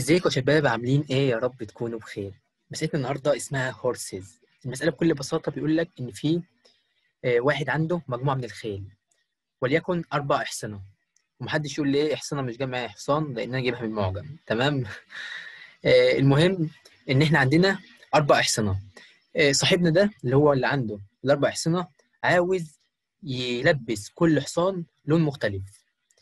ازيكم يا شباب عاملين ايه يا رب تكونوا بخير مسألتنا النهارده اسمها هورسز المسألة بكل بساطة بيقول لك ان في آه، واحد عنده مجموعة من الخيل وليكن أربع أحصنة ومحدش يقول لي ايه أحصنة مش جمع حصان لأن أنا جايبها من المعجم تمام آه، المهم إن إحنا عندنا أربع أحصنة آه، صاحبنا ده اللي هو اللي عنده الأربع أحصنة عاوز يلبس كل حصان لون مختلف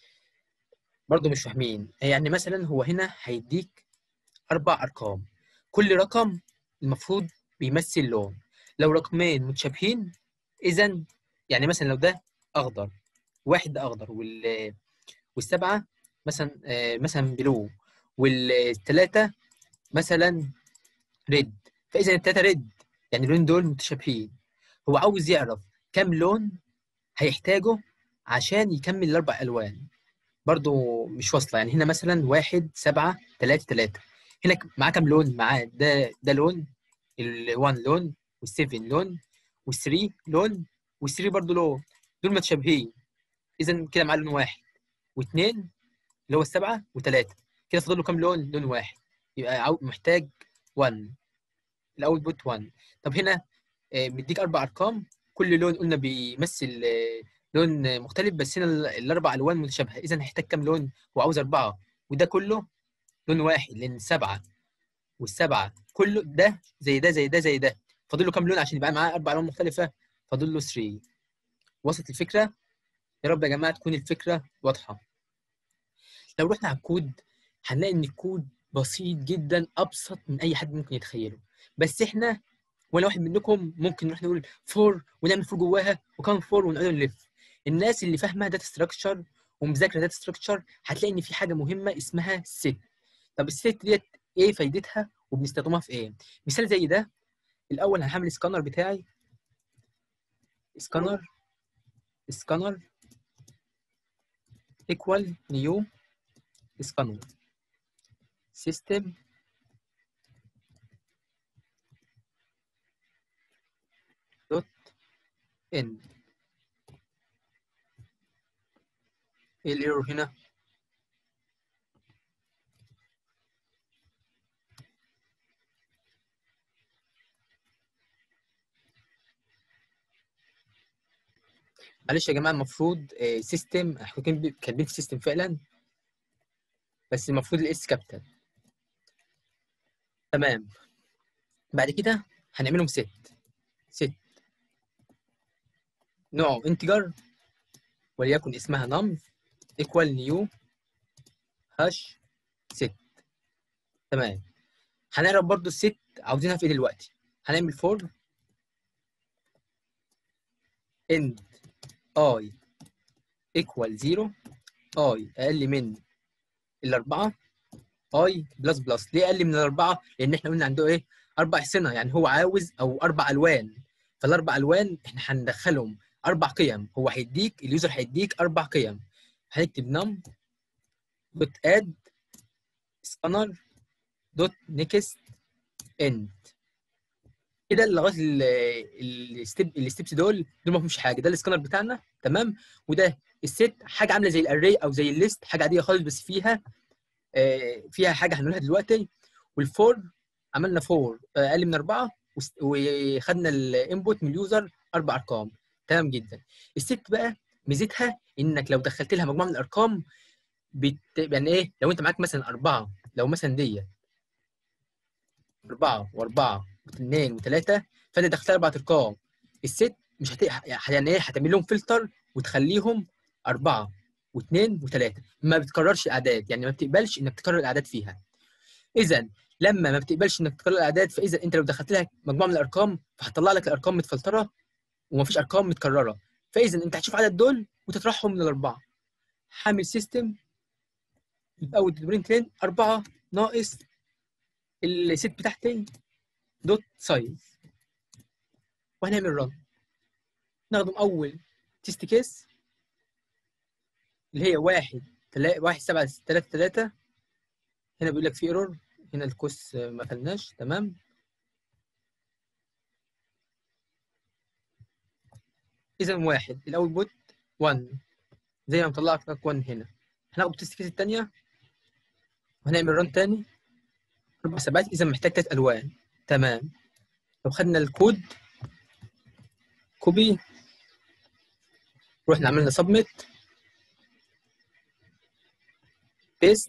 برضه مش فاهمين يعني مثلا هو هنا هيديك أربع أرقام كل رقم المفروض بيمثل لون لو رقمين متشابهين إذا يعني مثلا لو ده أخضر واحد ده أخضر وال والسبعة مثلا آه، مثلا بلو والثلاثة مثلا ريد فإذا الثلاثة ريد يعني اللون دول متشابهين هو عاوز يعرف كم لون هيحتاجه عشان يكمل الأربع ألوان برضو مش واصلة يعني هنا مثلا واحد سبعة تلاتة تلاتة هنا ك- معاه كام لون؟ معاه ده ده لون ال1 لون وال7 لون وال3 لون وال3 برضو لون دول متشابهين إذا كده معاه لون واحد واثنين اللي هو السبعة وثلاثة كده فاضل له كام لون؟ لون واحد يبقى عاو- محتاج 1 الأوتبوت 1 طب هنا آه، مديك أربع أرقام كل لون قلنا بيمثل آه، لون مختلف بس هنا ال- الأربع ألوان متشابهة إذا هيحتاج كام لون؟ هو عاوز أربعة وده كله لون واحد لأن سبعة والسبعة كله ده زي ده زي ده زي ده فاضل له كام لون عشان يبقى معاه أربع ألوان مختلفة؟ فاضل له 3 وصلت الفكرة؟ يا رب يا جماعة تكون الفكرة واضحة لو رحنا على الكود هنلاقي ان الكود بسيط جدا ابسط من اي حد ممكن يتخيله بس احنا ولا واحد منكم ممكن نروح نقول فور ونعمل فور جواها وكمان فور ونقعد نلف الناس اللي فاهمه داتا ستراكشر ومذاكره داتا ستراكشر هتلاقي ان في حاجه مهمه اسمها ست طب الست ديت ايه فايدتها وبنستخدمها في ايه مثال زي ده الاول هعمل سكانر بتاعي سكانر سكانر ايكوال نيو سكانر سيستم دوت ان ايه الايرور هنا معلش يا جماعه المفروض سيستم احنا كاتبين كاتبين في سيستم فعلا بس المفروض الاس كابيتال تمام بعد كده هنعملهم ست ست نوعه انتجر وليكن اسمها num equal new hash ست تمام هنعرف برضو الست عاوزينها في ايه دلوقتي هنعمل فور end i equal 0 i اقل من الاربعه i بلس بلس ليه اقل من الاربعه لان احنا قلنا عنده ايه اربع سنه يعني هو عاوز او اربع الوان فالاربع الوان احنا هندخلهم اربع قيم هو هيديك اليوزر هيديك اربع قيم هنكتب نم دوت اد سكانر دوت نيكست اند كده لغايه ال- الستيب الستبس دول دول ما فيهمش حاجه ده السكانر بتاعنا تمام وده الست حاجه عامله زي الاري او زي الليست حاجه عاديه خالص بس فيها آه، فيها حاجه هنقولها دلوقتي والفور عملنا فور آه، اقل من اربعه وس- وخدنا الانبوت من اليوزر اربع ارقام تمام جدا الست بقى ميزتها انك لو دخلت لها مجموعه من الارقام بت... يعني ايه لو انت معاك مثلا اربعه لو مثلا دي اربعه واربعه واثنين وثلاثه فانت دخلت اربع ارقام الست مش هت... يعني ايه هتعمل لهم فلتر وتخليهم اربعه واثنين وثلاثه ما بتكررش الاعداد يعني ما بتقبلش انك تكرر الاعداد فيها اذا لما ما بتقبلش انك تكرر الاعداد فاذا انت لو دخلت لها مجموعه من الارقام فهتطلع لك الارقام متفلتره ومفيش ارقام متكرره فاذا انت هتشوف عدد دول وتطرحهم من الاربعه حامل سيستم الاول برنت لين 4 ناقص الست بتاعتي دوت سايز وهنعمل رن ناخدم اول تيست كيس اللي هي واحد تلا... واحد سبعة تلاتة تلاتة هنا بيقول لك في ايرور هنا الكوس ما قفلناش تمام اذا واحد الاول بوت 1 زي ما مطلع لك 1 هنا هناخد التست كيس الثانيه وهنعمل ران تاني اربع سبعات اذا محتاج ثلاث الوان تمام لو خدنا الكود كوبي رحنا عملنا سبميت بيست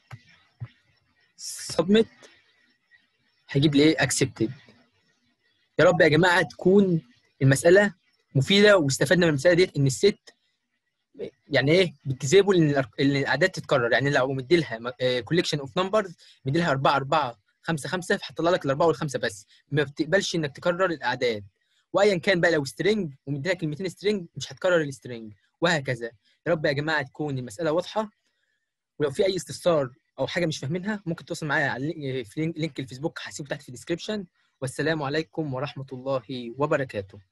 سبميت هيجيب لي ايه اكسبتد يا رب يا جماعه تكون المساله مفيده واستفدنا من المساله ديت ان الست يعني ايه بتزيبل ان الأر- ان الاعداد تتكرر يعني لو مدي لها كوليكشن اوف نمبرز مدي لها 4 4 5 5 فهتطلع لك الاربعه والخمسه بس ما بتقبلش انك تكرر الاعداد وايا كان بقى لو سترينج ومدي لها كلمتين سترينج مش هتكرر السترينج وهكذا يا رب يا جماعه تكون المساله واضحه ولو في اي استفسار او حاجه مش فاهمينها ممكن تتواصل معايا على اللينك- في لينك الفيسبوك هسيبه تحت في الديسكربشن والسلام عليكم ورحمه الله وبركاته